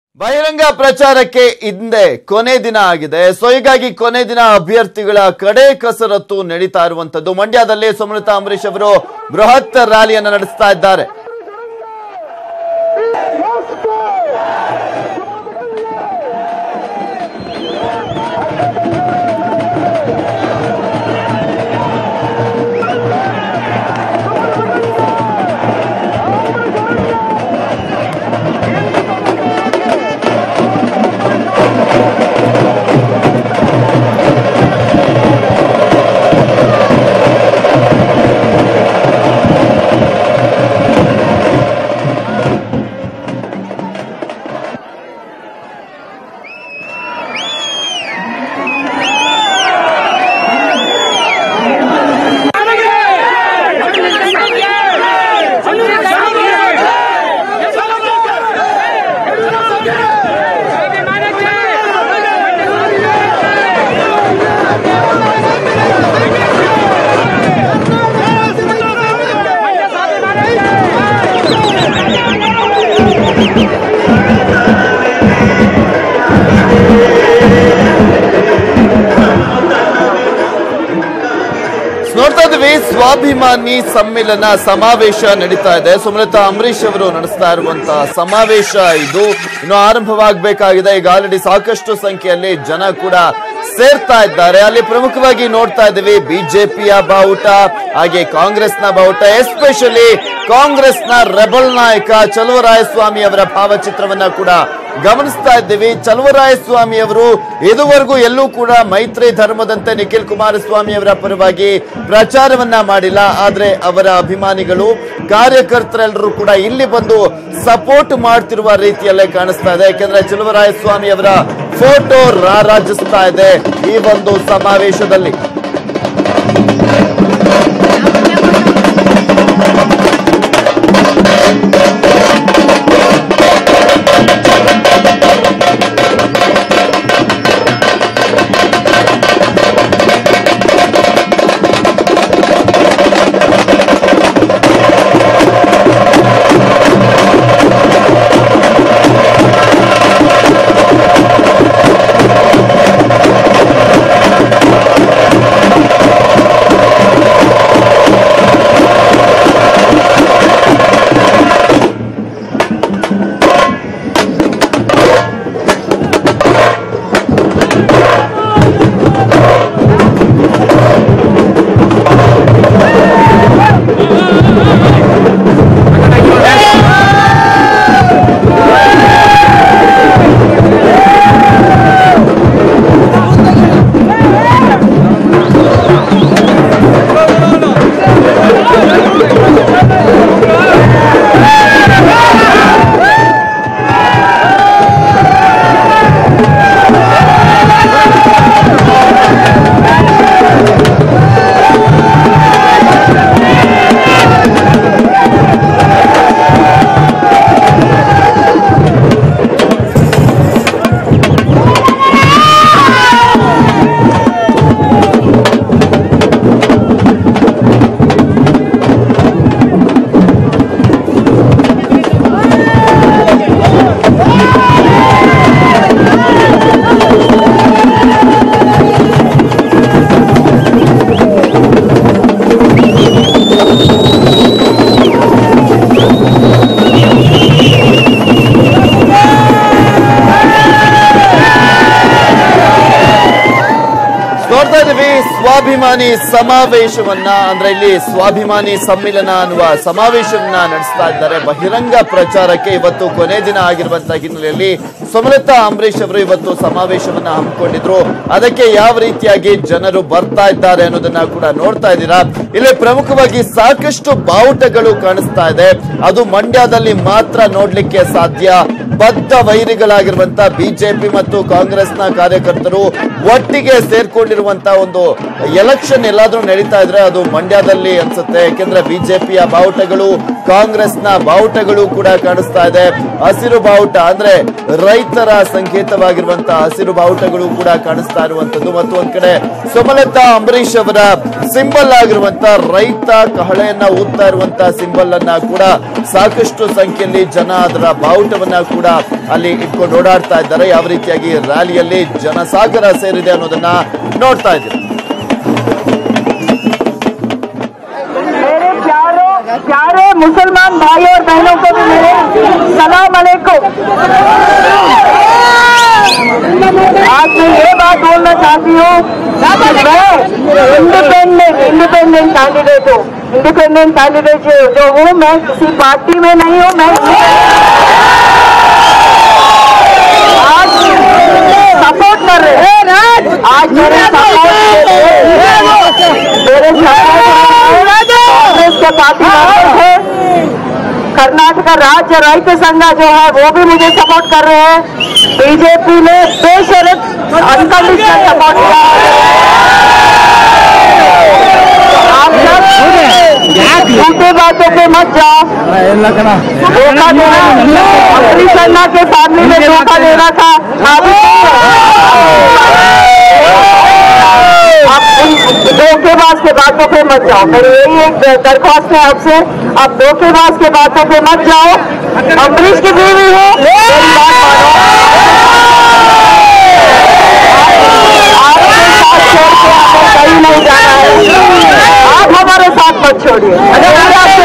ಬಹಿರಂಗ ಪ್ರಚಾರಕ್ಕೆ ಹಿಂದೆ ಕೊನೆ ದಿನ ಆಗಿದೆ ಸೊ ಹೀಗಾಗಿ ಕೊನೆ ದಿನ ಅಭ್ಯರ್ಥಿಗಳ ಕಡೆ ಕಸರತ್ತು ನಡೀತಾ ಇರುವಂತದ್ದು ಮಂಡ್ಯದಲ್ಲಿ ಸುಮಲತಾ ಅಂಬರೀಶ್ ಅವರು ಬೃಹತ್ ರ್ಯಾಲಿಯನ್ನು ನಡೆಸ್ತಾ ಇದ್ದಾರೆ ನೋಡ್ತಾ ಇದ್ವಿ ಸ್ವಾಭಿಮಾನಿ ಸಮ್ಮೇಳನ ಸಮಾವೇಶ ನಡೀತಾ ಇದೆ ಸುಮಲತಾ ಅಂಬರೀಶ್ ಅವರು ನಡೆಸ್ತಾ ಇರುವಂತಹ ಸಮಾವೇಶ ಇದು ಇನ್ನು ಆರಂಭವಾಗಬೇಕಾಗಿದೆ ಈಗ ಆಲ್ರೆಡಿ ಸಾಕಷ್ಟು ಸಂಖ್ಯೆಯಲ್ಲಿ ಜನ ಕೂಡ ಸೇರ್ತಾ ಇದ್ದಾರೆ ಅಲ್ಲಿ ಪ್ರಮುಖವಾಗಿ ನೋಡ್ತಾ ಇದ್ದೀವಿ ಬಿಜೆಪಿಯ ಬಾವುಟ ಹಾಗೆ ಕಾಂಗ್ರೆಸ್ನ ಬಾವುಟ ಎಸ್ಪೆಷಲಿ ಕಾಂಗ್ರೆಸ್ನ ರೆಬಲ್ ನಾಯಕ ಚಲುವರಾಯಸ್ವಾಮಿ ಅವರ ಭಾವಚಿತ್ರವನ್ನ ಕೂಡ ಗಮನಿಸ್ತಾ ಇದ್ದೀವಿ ಚಲುವರಾಯಸ್ವಾಮಿ ಅವರು ಇದುವರೆಗೂ ಎಲ್ಲೂ ಕೂಡ ಮೈತ್ರಿ ಧರ್ಮದಂತೆ ನಿಖಿಲ್ ಕುಮಾರಸ್ವಾಮಿ ಅವರ ಪರವಾಗಿ ಪ್ರಚಾರವನ್ನ ಮಾಡಿಲ್ಲ ಆದ್ರೆ ಅವರ ಅಭಿಮಾನಿಗಳು ಕಾರ್ಯಕರ್ತರೆಲ್ಲರೂ ಕೂಡ ಇಲ್ಲಿ ಬಂದು ಸಪೋರ್ಟ್ ಮಾಡ್ತಿರುವ ರೀತಿಯಲ್ಲೇ ಕಾಣಿಸ್ತಾ ಇದೆ ಯಾಕೆಂದ್ರೆ ಚಲುವರಾಯಸ್ವಾಮಿ ಅವರ ಫೋಟೋ ರಾರಾಜಿಸ್ತಾ ಇದೆ ಈ ಒಂದು ಸಮಾವೇಶದಲ್ಲಿ ನೋಡ್ತಾ ಇದೀವಿ ಸ್ವಾಭಿಮಾನಿ ಸಮಾವೇಶವನ್ನ ಅಂದ್ರೆ ಇಲ್ಲಿ ಸ್ವಾಭಿಮಾನಿ ಸಮ್ಮೇಳನ ಅನ್ನುವ ಸಮಾವೇಶವನ್ನ ನಡೆಸ್ತಾ ಇದ್ದಾರೆ ಬಹಿರಂಗ ಪ್ರಚಾರಕ್ಕೆ ಇವತ್ತು ಕೊನೆ ದಿನ ಆಗಿರುವಂತಹ ಹಿನ್ನೆಲೆಯಲ್ಲಿ ಸುಮಲತಾ ಅಂಬರೀಶ್ ಅವರು ಇವತ್ತು ಸಮಾವೇಶವನ್ನ ಹಮ್ಮಿಕೊಂಡಿದ್ರು ಅದಕ್ಕೆ ಯಾವ ರೀತಿಯಾಗಿ ಜನರು ಬರ್ತಾ ಇದ್ದಾರೆ ಅನ್ನೋದನ್ನ ಕೂಡ ನೋಡ್ತಾ ಇದ್ದೀರಾ ಇಲ್ಲಿ ಪ್ರಮುಖವಾಗಿ ಸಾಕಷ್ಟು ಬಾವುಟಗಳು ಕಾಣಿಸ್ತಾ ಇದೆ ಅದು ಮಂಡ್ಯದಲ್ಲಿ ಮಾತ್ರ ನೋಡ್ಲಿಕ್ಕೆ ಸಾಧ್ಯ ಬದ್ಧ ವೈರಿಗಳಾಗಿರುವಂತಹ ಬಿಜೆಪಿ ಮತ್ತು ಕಾಂಗ್ರೆಸ್ನ ಕಾರ್ಯಕರ್ತರು ಒಟ್ಟಿಗೆ ಸೇರ್ಕೊಂಡಿರುವಂತಹ ಒಂದು ಎಲೆಕ್ಷನ್ ಎಲ್ಲಾದ್ರೂ ನಡೀತಾ ಇದ್ರೆ ಅದು ಮಂಡ್ಯದಲ್ಲಿ ಅನ್ಸುತ್ತೆ ಯಾಕೆಂದ್ರೆ ಬಿಜೆಪಿಯ ಬಾವುಟಗಳು ಕಾಂಗ್ರೆಸ್ನ ಬಾವುಟಗಳು ಕೂಡ ಕಾಣಿಸ್ತಾ ಇದೆ ಹಸಿರು ಬಾವುಟ ಅಂದ್ರೆ ರೈತರ ಸಂಕೇತವಾಗಿರುವಂತಹ ಹಸಿರು ಬಾವುಟಗಳು ಕೂಡ ಕಾಣಿಸ್ತಾ ಇರುವಂತದ್ದು ಮತ್ತು ಒಂದ್ ಕಡೆ ಸುಮಲತಾ ಅಂಬರೀಶ್ ಅವರ ಸಿಂಬಲ್ ಆಗಿರುವಂತ ಇರುವಂತ ರೈತ ಕಹಳೆಯನ್ನ ಊದ್ತಾ ಇರುವಂತ ಸಿಂಬಲ್ ಅನ್ನ ಕೂಡ ಸಾಕಷ್ಟು ಸಂಖ್ಯೆಯಲ್ಲಿ ಜನ ಅದರ ಬಾವುಟವನ್ನ ಕೂಡ ಅಲ್ಲಿ ಇಟ್ಕೊಂಡು ಓಡಾಡ್ತಾ ಇದ್ದಾರೆ ಯಾವ ರೀತಿಯಾಗಿ ರ್ಯಾಲಿಯಲ್ಲಿ ಜನಸಾಗರ ಸೇರಿದೆ ಅನ್ನೋದನ್ನ ನೋಡ್ತಾ ಇದ್ದೀವಿ मेरे प्यारों प्यारे मुसलमान भाई और बहनों को भी मेरे सलाम अलैकुम आज मैं ये बात बोलना चाहती हूँ कि मैं इंडिपेंडेंट इंडिपेंडेंट कैंडिडेट हूँ इंडिपेंडेंट कैंडिडेट जो हूँ मैं किसी पार्टी में नहीं हूँ मैं आज सपोर्ट कर रहे हैं आज मेरे सपोर्ट मेरे सपोर्ट कांग्रेस के पार्टी वाले थे कर्नाटक राज्य रैत संघ जो है वो भी मुझे सपोर्ट कर रहे हैं बीजेपी ने बेशरत अनकंडीशनल सपोर्ट किया आप सब झूठे बातों पे मत जाओ धोखा देना अमरीश अन्ना के फैमिली में धोखा देना था अभी आप उन धोखेबाज के बातों पे मत जाओ मेरी यही एक दरख्वास्त है आपसे आप धोखेबाज के बातों पे मत जाओ अमरीश की बीवी हो मेरी बात मानो आपके साथ छोड़ के हमें कहीं नहीं जाना है आप हमारे साथ मत छोड़िए अगर मैं आपके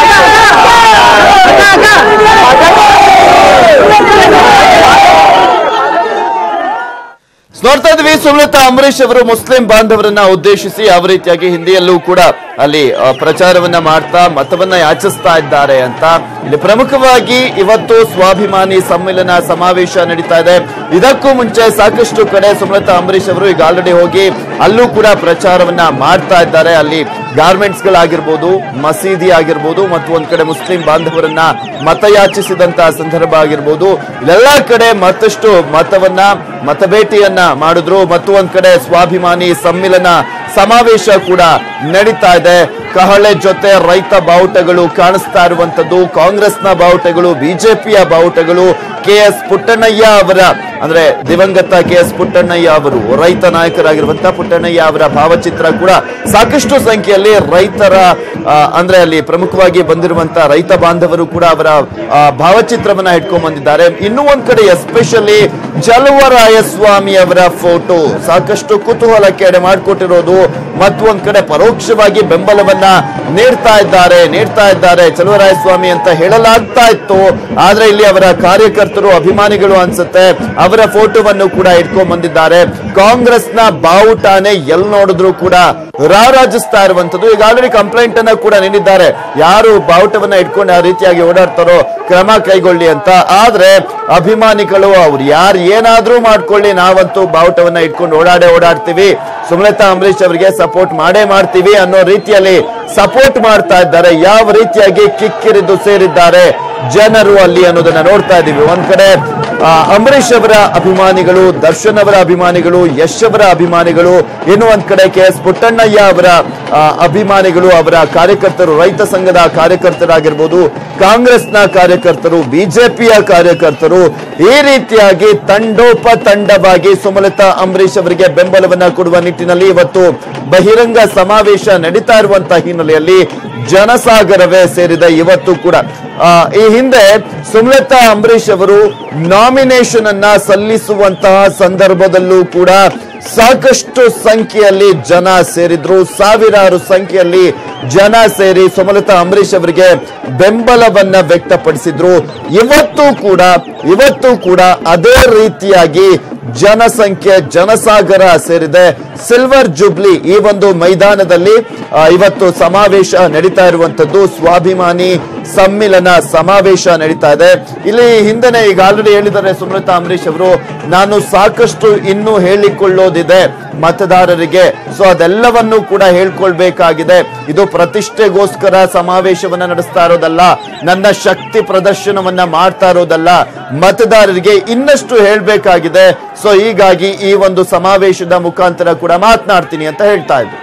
ನೋಡ್ತಾ ಇದ್ವಿ ಸುಮಲತಾ ಅಂಬರೀಶ್ ಅವರು ಮುಸ್ಲಿಂ ಬಾಂಧವರನ್ನ ಉದ್ದೇಶಿಸಿ ಯಾವ ರೀತಿಯಾಗಿ ಹಿಂದಿಯಲ್ಲೂ ಕೂಡ ಅಲ್ಲಿ ಆ, ಪ್ರಚಾರವನ್ನ ಮಾಡ್ತಾ ಮತವನ್ನ ಯಾಚಿಸ್ತಾ ಇದ್ದಾರೆ ಅಂತ ಇಲ್ಲಿ ಪ್ರಮುಖವಾಗಿ ಇವತ್ತು ಸ್ವಾಭಿಮಾನಿ ಸಮ್ಮೇಳನ ಸಮಾವೇಶ ನಡೀತಾ ಇದೆ ಇದಕ್ಕೂ ಮುಂಚೆ ಸಾಕಷ್ಟು ಕಡೆ ಸುಮಲತಾ ಅಂಬರೀಶ್ ಅವರು ಈಗ ಆಲ್ರೆಡಿ ಹೋಗಿ ಅಲ್ಲೂ ಕೂಡ ಪ್ರಚಾರವನ್ನ ಮಾಡ್ತಾ ಇದ್ದಾರೆ ಅಲ್ಲಿ ಗಾರ್ಮೆಂಟ್ಸ್ ಗಳಾಗಿರ್ಬೋದು ಮಸೀದಿ ಆಗಿರ್ಬೋದು ಮತ್ತು ಒಂದ್ ಕಡೆ ಮುಸ್ಲಿಂ ಬಾಂಧವರನ್ನ ಮತಯಾಚಿಸಿದಂತಹ ಸಂದರ್ಭ ಆಗಿರ್ಬೋದು ಎಲ್ಲ ಕಡೆ ಮತ್ತಷ್ಟು ಮತವನ್ನ ಮತಬೇಟಿಯನ್ನ ಮಾಡಿದ್ರು ಮತ್ತು ಒಂದ್ ಕಡೆ ಸ್ವಾಭಿಮಾನಿ ಸಮ್ಮಿಲನ ಸಮಾವೇಶ ಕೂಡ ನಡೀತಾ ಇದೆ ಕಹಳೆ ಜೊತೆ ರೈತ ಬಾವುಟಗಳು ಕಾಣಿಸ್ತಾ ಇರುವಂತದ್ದು ಕಾಂಗ್ರೆಸ್ನ ಬಾವುಟಗಳು ಬಿಜೆಪಿಯ ಬಾವುಟಗಳು ಕೆ ಎಸ್ ಪುಟ್ಟಣ್ಣಯ್ಯ ಅವರ ಅಂದ್ರೆ ದಿವಂಗತ ಕೆ ಎಸ್ ಪುಟ್ಟಣ್ಣಯ್ಯ ಅವರು ರೈತ ನಾಯಕರಾಗಿರುವಂತಹ ಪುಟ್ಟಣ್ಣಯ್ಯ ಅವರ ಭಾವಚಿತ್ರ ಕೂಡ ಸಾಕಷ್ಟು ಸಂಖ್ಯೆಯಲ್ಲಿ ರೈತರ ಆ, ಅಂದ್ರೆ ಅಲ್ಲಿ ಪ್ರಮುಖವಾಗಿ ಬಂದಿರುವಂತಹ ರೈತ ಬಾಂಧವರು ಕೂಡ ಅವರ ಆ, ಭಾವಚಿತ್ರವನ್ನ ಇಟ್ಕೊಂಡ್ ಬಂದಿದ್ದಾರೆ ಇನ್ನೂ ಒಂದ್ ಕಡೆ ಎಸ್ಪೆಷಲಿ ಜಲವರಾಯಸ್ವಾಮಿ ಅವರ ಫೋಟೋ ಸಾಕಷ್ಟು ಕುತೂಹಲಕ್ಕೆ ಎಡೆ ಮಾಡಿಕೊಟ್ಟಿರೋದು ಮತ್ತು ಒಂದ್ ಕಡೆ ಪರೋಕ್ಷವಾಗಿ ಬೆಂಬಲವನ್ನ ನೀಡ್ತಾ ಇದ್ದಾರೆ ನೀಡ್ತಾ ಇದ್ದಾರೆ ಚಲುವರಾಯಸ್ವಾಮಿ ಅಂತ ಹೇಳಲಾಗ್ತಾ ಇತ್ತು ಆದ್ರೆ ಇಲ್ಲಿ ಅವರ ಕಾರ್ಯಕರ್ತರು ಅಭಿಮಾನಿಗಳು ಅನ್ಸುತ್ತೆ ಅವರ ಫೋಟೋವನ್ನು ಕೂಡ ಇಟ್ಕೊಂಡ್ ಬಂದಿದ್ದಾರೆ ಕಾಂಗ್ರೆಸ್ನ ಬಾವುಟಾನೆ ಎಲ್ ನೋಡಿದ್ರು ಕೂಡ ರಾರಾಜಿಸ್ತಾ ಇರುವಂತದ್ದು ಈಗ ಆಲ್ರೆಡಿ ಕಂಪ್ಲೇಂಟ್ ಅನ್ನ ಕೂಡ ನೀಡಿದ್ದಾರೆ ಯಾರು ಬಾವುಟವನ್ನ ಇಟ್ಕೊಂಡು ಆ ರೀತಿಯಾಗಿ ಓಡಾಡ್ತಾರೋ ಕ್ರಮ ಕೈಗೊಳ್ಳಿ ಅಂತ ಆದ್ರೆ ಅಭಿಮಾನಿಗಳು ಅವ್ರು ಯಾರು ಏನಾದ್ರೂ ಮಾಡ್ಕೊಳ್ಳಿ ನಾವಂತೂ ಬಾವುಟವನ್ನ ಇಟ್ಕೊಂಡು ಓಡಾಡೇ ಓಡಾಡ್ತೀವಿ ಸುಮಲತಾ ಅಂಬರೀಶ್ ಅವರಿಗೆ ಸಪೋರ್ಟ್ ಮಾಡೇ ಮಾಡ್ತೀವಿ ಅನ್ನೋ ರೀತಿಯಲ್ಲಿ ಸಪೋರ್ಟ್ ಮಾಡ್ತಾ ಇದ್ದಾರೆ ಯಾವ ರೀತಿಯಾಗಿ ಕಿಕ್ಕಿರಿದು ಸೇರಿದ್ದಾರೆ ಜನರು ಅಲ್ಲಿ ಅನ್ನೋದನ್ನ ನೋಡ್ತಾ ಇದೀವಿ ಒಂದ್ ಕಡೆ ಆ, ಅಂಬರೀಶ್ ಅವರ ಅಭಿಮಾನಿಗಳು ದರ್ಶನ್ ಅವರ ಅಭಿಮಾನಿಗಳು ಯಶ್ ಅವರ ಅಭಿಮಾನಿಗಳು ಇನ್ನು ಒಂದ್ ಕಡೆ ಕೆ ಎಸ್ ಪುಟ್ಟಣ್ಣಯ್ಯ ಅವರ ಆ, ಅಭಿಮಾನಿಗಳು ಅವರ ಕಾರ್ಯಕರ್ತರು ರೈತ ಸಂಘದ ಕಾರ್ಯಕರ್ತರಾಗಿರ್ಬೋದು ಕಾಂಗ್ರೆಸ್ನ ಕಾರ್ಯಕರ್ತರು ಬಿಜೆಪಿಯ ಕಾರ್ಯಕರ್ತರು ಈ ರೀತಿಯಾಗಿ ತಂಡೋಪತಂಡವಾಗಿ ಸುಮಲತಾ ಅಂಬರೀಶ್ ಅವರಿಗೆ ಬೆಂಬಲವನ್ನ ಕೊಡುವ ನಿಟ್ಟಿನಲ್ಲಿ ಇವತ್ತು ಬಹಿರಂಗ ಸಮಾವೇಶ ನಡೀತಾ ಇರುವಂತಹ ಹಿನ್ನೆಲೆಯಲ್ಲಿ ಜನಸಾಗರವೇ ಸೇರಿದೆ ಇವತ್ತು ಕೂಡ ಆ, ಈ ಹಿಂದೆ ಸುಮಲತಾ ಅಂಬರೀಶ್ ಅವರು ನಾಮಿನೇಷನ್ ಅನ್ನ ಸಲ್ಲಿಸುವಂತಹ ಸಂದರ್ಭದಲ್ಲೂ ಕೂಡ ಸಾಕಷ್ಟು ಸಂಖ್ಯೆಯಲ್ಲಿ ಜನ ಸೇರಿದ್ರು ಸಾವಿರಾರು ಸಂಖ್ಯೆಯಲ್ಲಿ ಜನ ಸೇರಿ ಸುಮಲತಾ ಅಂಬರೀಶ್ ಅವರಿಗೆ ಬೆಂಬಲವನ್ನ ವ್ಯಕ್ತಪಡಿಸಿದ್ರು ಇವತ್ತು ಕೂಡ ಇವತ್ತು ಕೂಡ ಅದೇ ರೀತಿಯಾಗಿ ಜನಸಂಖ್ಯೆ ಜನಸಾಗರ ಸೇರಿದೆ ಸಿಲ್ವರ್ ಜುಬ್ಲಿ ಈ ಒಂದು ಮೈದಾನದಲ್ಲಿ ಆ, ಇವತ್ತು ಸಮಾವೇಶ ನಡೀತಾ ಇರುವಂತದ್ದು ಸ್ವಾಭಿಮಾನಿ ಸಮ್ಮಿಲನ ಸಮಾವೇಶ ನಡೀತಾ ಇದೆ ಇಲ್ಲಿ ಹಿಂದೆನೆ ಈಗ ಆಲ್ರೆಡಿ ಹೇಳಿದ್ದಾರೆ ಸುಮಲತಾ ಅಂಬರೀಶ್ ಅವರು ನಾನು ಸಾಕಷ್ಟು ಇನ್ನೂ ಹೇಳಿಕೊಳ್ಳೋದಿದೆ ಮತದಾರರಿಗೆ ಸೊ ಅದೆಲ್ಲವನ್ನು ಕೂಡ ಹೇಳ್ಕೊಳ್ಬೇಕಾಗಿದೆ ಇದು ಪ್ರತಿಷ್ಠೆಗೋಸ್ಕರ ಸಮಾವೇಶವನ್ನ ನಡೆಸ್ತಾ ಇರೋದಲ್ಲ ನನ್ನ ಶಕ್ತಿ ಪ್ರದರ್ಶನವನ್ನ ಮಾಡ್ತಾ ಇರೋದಲ್ಲ ಮತದಾರರಿಗೆ ಇನ್ನಷ್ಟು ಹೇಳ್ಬೇಕಾಗಿದೆ ಸೊ ಹೀಗಾಗಿ ಈ ಒಂದು ಸಮಾವೇಶದ ಮುಖಾಂತರ ಕೂಡ ಮಾತನಾಡ್ತೀನಿ ಅಂತ ಹೇಳ್ತಾ ಇದ್ರು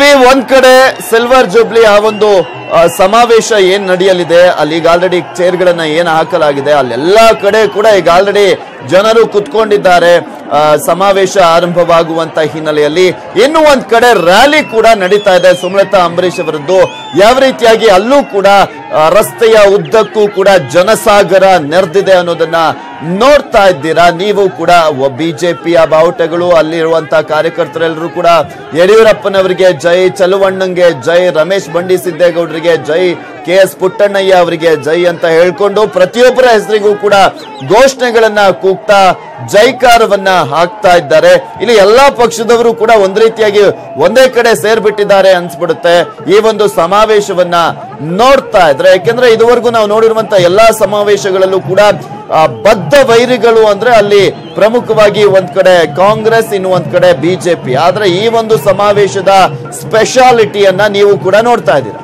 ಇದ್ದೀವಿ ಒಂದ್ ಕಡೆ ಸಿಲ್ವರ್ ಜುಬ್ಲಿ ಆ ಒಂದು ಆ, ಸಮಾವೇಶ ಏನ್ ನಡೆಯಲಿದೆ ಅಲ್ಲಿ ಈಗ ಆಲ್ರೆಡಿ ಚೇರ್ಗಳನ್ನ ಏನ್ ಹಾಕಲಾಗಿದೆ ಅಲ್ಲೆಲ್ಲಾ ಕಡೆ ಕೂಡ ಈಗ ಆಲ್ರೆಡಿ ಜನರು ಕುತ್ಕೊಂಡಿದ್ದಾರೆ ಆ, ಸಮಾವೇಶ ಆರಂಭವಾಗುವಂತ ಹಿನ್ನೆಲೆಯಲ್ಲಿ ಇನ್ನು ಒಂದ್ ಕಡೆ ರ್ಯಾಲಿ ಕೂಡ ನಡೀತಾ ಇದೆ ಸುಮಲತಾ ಅಂಬರೀಶ್ ಅವರದ್ದು ಯಾವ ರೀತಿಯಾಗಿ ಅಲ್ಲೂ ಕೂಡ ಆ, ರಸ್ತೆಯ ಉದ್ದಕ್ಕೂ ಕೂಡ ಜನಸಾಗರ ನೆರೆದಿದೆ ಅನ್ನೋದನ್ನ ನೋಡ್ತಾ ಇದ್ದೀರಾ ನೀವು ಕೂಡ ಬಿಜೆಪಿಯ ಬಾವುಟಗಳು ಅಲ್ಲಿರುವಂತಹ ಕಾರ್ಯಕರ್ತರೆಲ್ಲರೂ ಕೂಡ ಯಡಿಯೂರಪ್ಪನವರಿಗೆ ಜೈ ಚಲುವಣ್ಣಂಗೆ ಜೈ ರಮೇಶ್ ಬಂಡಿ ಸಿದ್ದೇಗೌಡರಿಗೆ ಜೈ ಕೆ ಎಸ್ ಪುಟ್ಟಣ್ಣಯ್ಯ ಅವರಿಗೆ ಜೈ ಅಂತ ಹೇಳ್ಕೊಂಡು ಪ್ರತಿಯೊಬ್ಬರ ಹೆಸರಿಗೂ ಕೂಡ ಘೋಷಣೆಗಳನ್ನ ಕೂಗ್ತಾ ಜೈಕಾರವನ್ನ ಹಾಕ್ತಾ ಇದ್ದಾರೆ ಇಲ್ಲಿ ಎಲ್ಲಾ ಪಕ್ಷದವರು ಕೂಡ ಒಂದ್ ರೀತಿಯಾಗಿ ಒಂದೇ ಕಡೆ ಸೇರ್ಬಿಟ್ಟಿದ್ದಾರೆ ಅನ್ಸ್ಬಿಡುತ್ತೆ ಈ ಒಂದು ಸಮಾವೇಶವನ್ನ ನೋಡ್ತಾ ಇದ್ರೆ ಯಾಕೆಂದ್ರೆ ಇದುವರೆಗೂ ನಾವು ನೋಡಿರುವಂತ ಎಲ್ಲಾ ಸಮಾವೇಶಗಳಲ್ಲೂ ಕೂಡ ಆ, ಬದ್ಧ ವೈರಿಗಳು ಅಂದ್ರೆ ಅಲ್ಲಿ ಪ್ರಮುಖವಾಗಿ ಒಂದ್ ಕಡೆ ಕಾಂಗ್ರೆಸ್ ಇನ್ನು ಒಂದ್ ಕಡೆ ಬಿಜೆಪಿ ಆದ್ರೆ ಈ ಒಂದು ಸಮಾವೇಶದ ಸ್ಪೆಷಾಲಿಟಿಯನ್ನ ನೀವು ಕೂಡ ನೋಡ್ತಾ ಇದ್ದೀರಾ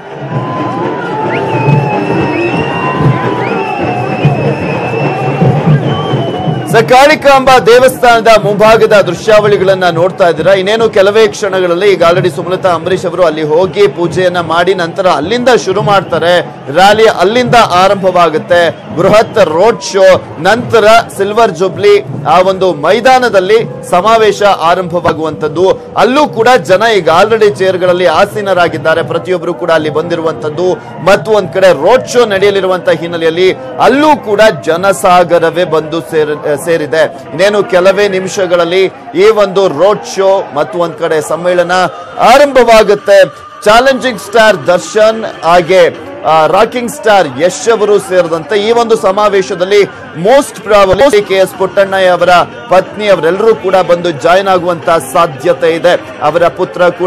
ಸ ಕಾಳಿಕಾಂಬ ದೇವಸ್ಥಾನದ ಮುಂಭಾಗದ ದೃಶ್ಯಾವಳಿಗಳನ್ನ ನೋಡ್ತಾ ಇದ್ದೀರಾ ಇನ್ನೇನು ಕೆಲವೇ ಕ್ಷಣಗಳಲ್ಲಿ ಈಗ ಆಲ್ರೆಡಿ ಸುಮಲತಾ ಅಂಬರೀಶ್ ಅವರು ಅಲ್ಲಿ ಹೋಗಿ ಪೂಜೆಯನ್ನ ಮಾಡಿ ನಂತರ ಅಲ್ಲಿಂದ ಶುರು ಮಾಡ್ತಾರೆ ರ್ಯಾಲಿ ಅಲ್ಲಿಂದ ಆರಂಭವಾಗುತ್ತೆ ಬೃಹತ್ ರೋಡ್ ಶೋ ನಂತರ ಸಿಲ್ವರ್ ಜುಬ್ಲಿ ಆ ಒಂದು ಮೈದಾನದಲ್ಲಿ ಸಮಾವೇಶ ಆರಂಭವಾಗುವಂತದ್ದು ಅಲ್ಲೂ ಕೂಡ ಜನ ಈಗ ಆಲ್ರೆಡಿ ಚೇರ್ಗಳಲ್ಲಿ ಆಸೀನರಾಗಿದ್ದಾರೆ ಪ್ರತಿಯೊಬ್ಬರು ಕೂಡ ಅಲ್ಲಿ ಬಂದಿರುವಂತದ್ದು ಮತ್ತು ಒಂದ್ ಕಡೆ ರೋಡ್ ಶೋ ನಡೆಯಲಿರುವಂತಹ ಹಿನ್ನೆಲೆಯಲ್ಲಿ ಅಲ್ಲೂ ಕೂಡ ಜನಸಾಗರವೇ ಬಂದು ಸೇರ ಸೇರಿದೆ ಇನ್ನೇನು ಕೆಲವೇ ನಿಮಿಷಗಳಲ್ಲಿ ಈ ಒಂದು ರೋಡ್ ಶೋ ಮತ್ತು ಒಂದ್ ಕಡೆ ಸಮ್ಮೇಳನ ಆರಂಭವಾಗುತ್ತೆ ಚಾಲೆಂಜಿಂಗ್ ಸ್ಟಾರ್ ದರ್ಶನ್ ಹಾಗೆ ರಾಕಿಂಗ್ ಸ್ಟಾರ್ ಯಶ್ ಅವರು ಸೇರಿದಂತೆ ಈ ಒಂದು ಸಮಾವೇಶದಲ್ಲಿ most probably K S Puttannaiah ಅವರ ಪತ್ನಿ ಅವರೆಲ್ಲರೂ ಕೂಡ ಬಂದು ಜಾಯ್ನ್ ಆಗುವಂತ ಸಾಧ್ಯತೆ ಇದೆ ಅವರ ಪುತ್ರ ಕೂಡ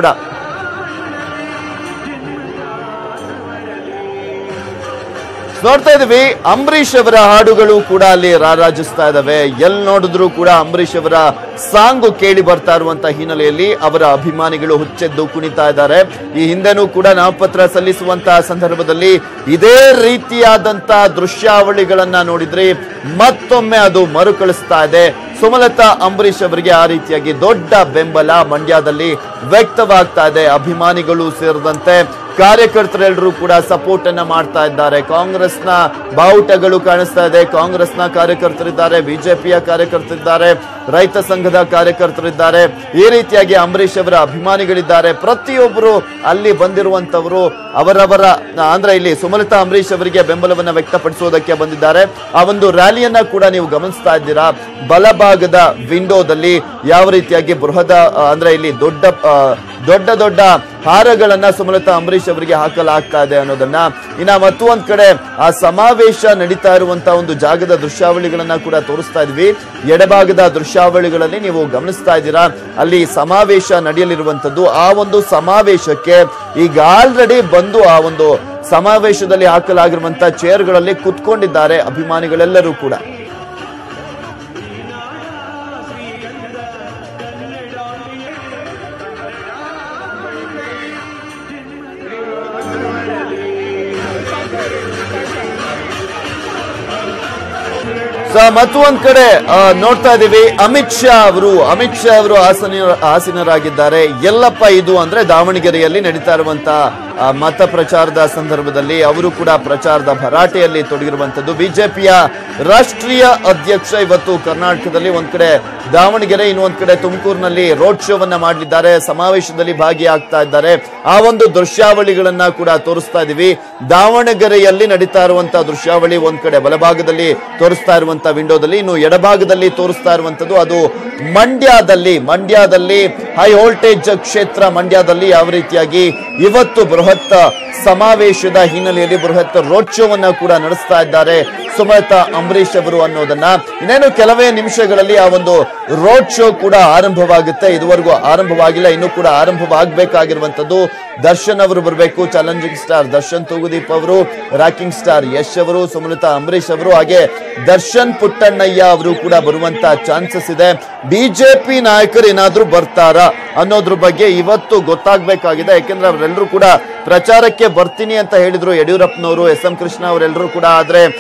ನೋಡ್ತಾ ಇದೀವಿ ಅಂಬರೀಷ್ ಅವರ ಹಾಡುಗಳು ಕೂಡ ಅಲ್ಲಿ ರಾರಾಜಿಸ್ತಾ ಇದಾವೆ ಎಲ್ ನೋಡಿದ್ರು ಕೂಡ ಅಂಬರೀಷ್ ಅವರ ಸಾಂಗು ಕೇಳಿ ಬರ್ತಾ ಇರುವಂತ ಹಿನ್ನೆಲೆಯಲ್ಲಿ ಅವರ ಅಭಿಮಾನಿಗಳು ಹುಚ್ಚೆದ್ದು ಕುಣಿತಾ ಇದ್ದಾರೆ ಈ ಹಿಂದೆನೂ ಕೂಡ ನಾಮಪತ್ರ ಸಲ್ಲಿಸುವಂತಹ ಸಂದರ್ಭದಲ್ಲಿ ಇದೇ ರೀತಿಯಾದಂತ ದೃಶ್ಯಾವಳಿಗಳನ್ನ ನೋಡಿದ್ರೆ ಮತ್ತೊಮ್ಮೆ ಅದು ಮರುಕಳಿಸ್ತಾ ಇದೆ ಸುಮಲತಾ ಅಂಬರೀಷ್ ಅವರಿಗೆ ಆ ರೀತಿಯಾಗಿ ದೊಡ್ಡ ಬೆಂಬಲ ಮಂಡ್ಯದಲ್ಲಿ ವ್ಯಕ್ತವಾಗ್ತಾ ಇದೆ ಅಭಿಮಾನಿಗಳು ಸೇರಿದಂತೆ ಕಾರ್ಯಕರ್ತರೆಲ್ಲರೂ ಕೂಡ ಸಪೋರ್ಟ್ ಅನ್ನ ಮಾಡ್ತಾ ಇದ್ದಾರೆ ಕಾಂಗ್ರೆಸ್ನ ಬಾವುಟಗಳು ಕಾಣಿಸ್ತಾ ಇದೆ ಕಾಂಗ್ರೆಸ್ನ ಕಾರ್ಯಕರ್ತರಿದ್ದಾರೆ ಬಿಜೆಪಿಯ ಕಾರ್ಯಕರ್ತರಿದ್ದಾರೆ ರೈತ ಸಂಘದ ಕಾರ್ಯಕರ್ತರಿದ್ದಾರೆ ಈ ರೀತಿಯಾಗಿ ಅಂಬರೀಷ್ ಅವರ ಅಭಿಮಾನಿಗಳಿದ್ದಾರೆ ಪ್ರತಿಯೊಬ್ಬರು ಅಲ್ಲಿ ಬಂದಿರುವಂತವರು ಅವರವರ ಅಂದ್ರೆ ಇಲ್ಲಿ ಸುಮಲತಾ ಅಂಬರೀಷ್ ಅವರಿಗೆ ಬೆಂಬಲವನ್ನ ವ್ಯಕ್ತಪಡಿಸುವುದಕ್ಕೆ ಬಂದಿದ್ದಾರೆ ಆ ಒಂದು ರ್ಯಾಲಿಯನ್ನ ಕೂಡ ನೀವು ಗಮನಿಸ್ತಾ ಇದ್ದೀರಾ ಬಲಭಾಗದ ವಿಂಡೋದಲ್ಲಿ ಯಾವ ರೀತಿಯಾಗಿ ಬೃಹದ ಆ, ಅಂದ್ರೆ ಇಲ್ಲಿ ದೊಡ್ಡ ಆ, ದೊಡ್ಡ ದೊಡ್ಡ ಹಾರಗಳನ್ನ ಸುಮಲತಾ ಅಂಬರೀಷ್ ಅವರಿಗೆ ಹಾಕಲಾಗ್ತಾ ಇದೆ ಅನ್ನೋದನ್ನ ಇನ್ನ ಮತ್ತೊಂದ್ ಕಡೆ ಆ ಸಮಾವೇಶ ನಡೀತಾ ಇರುವಂತಹ ಒಂದು ಜಾಗದ ದೃಶ್ಯಾವಳಿಗಳನ್ನ ಕೂಡ ತೋರಿಸ್ತಾ ಇದ್ವಿ ಎಡಭಾಗದ ದೃಶ್ಯಾವಳಿಗಳಲ್ಲಿ ನೀವು ಗಮನಿಸ್ತಾ ಇದ್ದೀರಾ ಅಲ್ಲಿ ಸಮಾವೇಶ ನಡೆಯಲಿರುವಂತದ್ದು ಆ ಒಂದು ಸಮಾವೇಶಕ್ಕೆ ಈಗ ಆಲ್ರೆಡಿ ಬಂದು ಆ ಒಂದು ಸಮಾವೇಶದಲ್ಲಿ ಹಾಕಲಾಗಿರುವಂತಹ ಚೇರ್ಗಳಲ್ಲಿ ಕುತ್ಕೊಂಡಿದ್ದಾರೆ ಅಭಿಮಾನಿಗಳೆಲ್ಲರೂ ಕೂಡ ಸೊ ಮತ್ತೊಂದ್ ಕಡೆ ಆ, ನೋಡ್ತಾ ಇದೀವಿ ಅಮಿತ್ ಶಾ ಅವರು ಅಮಿತ್ ಶಾ ಅವರು ಆಸನ ಆಸೀನರಾಗಿದ್ದಾರೆ ಎಲ್ಲಪ್ಪ ಇದು ಅಂದ್ರೆ ದಾವಣಗೆರೆಯಲ್ಲಿ ನಡೀತಾ ಇರುವಂತ ಆ, ಮತ ಪ್ರಚಾರದ ಸಂದರ್ಭದಲ್ಲಿ ಅವರು ಕೂಡ ಪ್ರಚಾರದ ಭರಾಟೆಯಲ್ಲಿ ತೊಡಗಿರುವಂತದ್ದು ಬಿಜೆಪಿಯ ರಾಷ್ಟ್ರೀಯ ಅಧ್ಯಕ್ಷ ಇವತ್ತು ಕರ್ನಾಟಕದಲ್ಲಿ ಒಂದ್ ಕಡೆ ದಾವಣಗೆರೆ ಇನ್ನೊಂದ್ ಕಡೆ ತುಮಕೂರಿನಲ್ಲಿ ರೋಡ್ ಶೋವನ್ನ ಮಾಡಲಿದ್ದಾರೆ ಸಮಾವೇಶದಲ್ಲಿ ಭಾಗಿಯಾಗ್ತಾ ಇದ್ದಾರೆ ಆ ಒಂದು ದೃಶ್ಯಾವಳಿಗಳನ್ನ ಕೂಡ ತೋರಿಸ್ತಾ ಇದೀವಿ ದಾವಣಗೆರೆಯಲ್ಲಿ ನಡೀತಾ ಇರುವಂತಹ ದೃಶ್ಯಾವಳಿ ಒಂದ್ ಕಡೆ ಬಲಭಾಗದಲ್ಲಿ ತೋರಿಸ್ತಾ ಇರುವಂತ ವಿಂಡೋದಲ್ಲಿ ಇನ್ನು ಎಡಭಾಗದಲ್ಲಿ ತೋರಿಸ್ತಾ ಇರುವಂತದ್ದು ಅದು ಮಂಡ್ಯದಲ್ಲಿ ಮಂಡ್ಯದಲ್ಲಿ ಹೈ ವೋಲ್ಟೇಜ್ ಕ್ಷೇತ್ರ ಮಂಡ್ಯದಲ್ಲಿ ಯಾವ ರೀತಿಯಾಗಿ ಇವತ್ತು ಬೃಹತ್ ಸಮಾವೇಶದ ಹಿನ್ನೆಲೆಯಲ್ಲಿ ಬೃಹತ್ ರೋಡ್ ಶೋವನ್ನ ಕೂಡ ನಡೆಸ್ತಾ ಇದ್ದಾರೆ ಸುಮಲತಾ ಅಂಬರೀಶ್ ಅವರು ಅನ್ನೋದನ್ನ ಇನ್ನೇನು ಕೆಲವೇ ನಿಮಿಷಗಳಲ್ಲಿ ಆ ಒಂದು ರೋಡ್ ಶೋ ಕೂಡ ಆರಂಭವಾಗುತ್ತೆ ಇದುವರೆಗೂ ಆರಂಭವಾಗಿಲ್ಲ ಇನ್ನು ಕೂಡ ಆರಂಭವಾಗಬೇಕಾಗಿರುವಂತದ್ದು ದರ್ಶನ್ ಅವರು ಬರಬೇಕು ಚಾಲೆಂಜಿಂಗ್ ಸ್ಟಾರ್ ದರ್ಶನ್ ತೂಗುದೀಪ್ ಅವರು ರಾಕಿಂಗ್ ಸ್ಟಾರ್ ಯಶ್ ಅವರು ಸುಮಲತಾ ಅಂಬರೀಶ್ ಅವರು ಹಾಗೆ ದರ್ಶನ್ ಪುಟ್ಟಣ್ಣಯ್ಯ ಅವರು ಕೂಡ ಬರುವಂತ ಚಾನ್ಸಸ್ ಇದೆ ಬಿಜೆಪಿ ನಾಯಕರು ಏನಾದ್ರೂ ಬರ್ತಾರಾ ಅನ್ನೋದ್ರ ಬಗ್ಗೆ ಇವತ್ತು ಗೊತ್ತಾಗ್ಬೇಕಾಗಿದೆ ಯಾಕೆಂದ್ರೆ ಅವರೆಲ್ಲರೂ ಕೂಡ ಪ್ರಚಾರಕ್ಕೆ ಬರ್ತೀನಿ ಅಂತ ಹೇಳಿದ್ರು ಯಡಿಯೂರಪ್ಪನವರು ಎಸ್ ಎಂ ಕೃಷ್ಣ ಅವರೆಲ್ಲರೂ ಕೂಡ ಆದ್ರೆ ಅವರು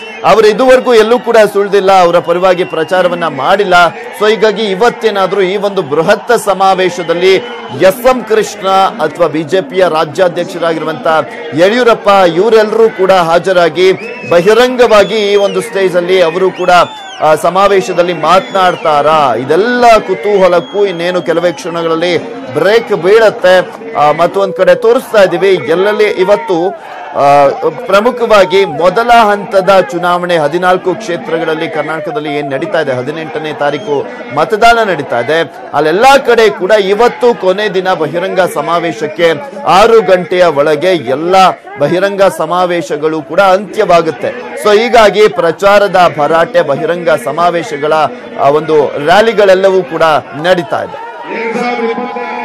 ಆದ್ರೆ ಇದುವರೆಗೂ ಎಲ್ಲೂ ಕೂಡ ಸುಳ್ದಿಲ್ಲ ಅವರ ಪರವಾಗಿ ಪ್ರಚಾರವನ್ನ ಮಾಡಿಲ್ಲ ಸೊ ಹೀಗಾಗಿ ಇವತ್ತೇನಾದ್ರೂ ಈ ಒಂದು ಬೃಹತ್ ಸಮಾವೇಶದಲ್ಲಿ ಎಸ್ ಎಂ ಕೃಷ್ಣ ಅಥವಾ ಬಿಜೆಪಿಯ ರಾಜ್ಯಾಧ್ಯಕ್ಷರಾಗಿರುವಂತ ಯಡಿಯೂರಪ್ಪ ಇವರೆಲ್ಲರೂ ಕೂಡ ಹಾಜರಾಗಿ ಬಹಿರಂಗವಾಗಿ ಈ ಒಂದು ಸ್ಟೇಜ್ ಅಲ್ಲಿ ಅವರು ಕೂಡ ಆ, ಸಮಾವೇಶದಲ್ಲಿ ಮಾತನಾಡ್ತಾರಾ ಇದೆಲ್ಲ ಕುತೂಹಲಕ್ಕೂ ಇನ್ನೇನು ಕೆಲವೇ ಕ್ಷಣಗಳಲ್ಲಿ ಬ್ರೇಕ್ ಬೀಳತ್ತೆ ಆ, ಮತ್ತೊಂದ್ ಕಡೆ ತೋರಿಸ್ತಾ ಇದೀವಿ ಎಲ್ಲೆಲ್ಲಿ ಇವತ್ತು ಆ, ಪ್ರಮುಖವಾಗಿ ಮೊದಲ ಹಂತದ ಚುನಾವಣೆ ಹದಿನಾಲ್ಕು ಕ್ಷೇತ್ರಗಳಲ್ಲಿ ಕರ್ನಾಟಕದಲ್ಲಿ ಏನ್ ನಡೀತಾ ಇದೆ ಹದಿನೆಂಟನೇ ತಾರೀಕು ಮತದಾನ ನಡೀತಾ ಇದೆ ಅಲ್ಲೆಲ್ಲಾ ಕಡೆ ಕೂಡ ಇವತ್ತು ಕೊನೆ ದಿನ ಬಹಿರಂಗ ಸಮಾವೇಶಕ್ಕೆ ಆರು ಗಂಟೆಯ ಒಳಗೆ ಎಲ್ಲ ಬಹಿರಂಗ ಸಮಾವೇಶಗಳು ಕೂಡ ಅಂತ್ಯವಾಗುತ್ತೆ ಸೊ ಹೀಗಾಗಿ ಪ್ರಚಾರದ ಭರಾಟೆ ಬಹಿರಂಗ ಸಮಾವೇಶಗಳ ಆ, ಒಂದು ರ್ಯಾಲಿಗಳೆಲ್ಲವೂ ಕೂಡ ನಡೀತಾ ಇದೆ ಎರಡ್ ಸಾವಿರದ ಇಪ್ಪತ್ತೆರಡು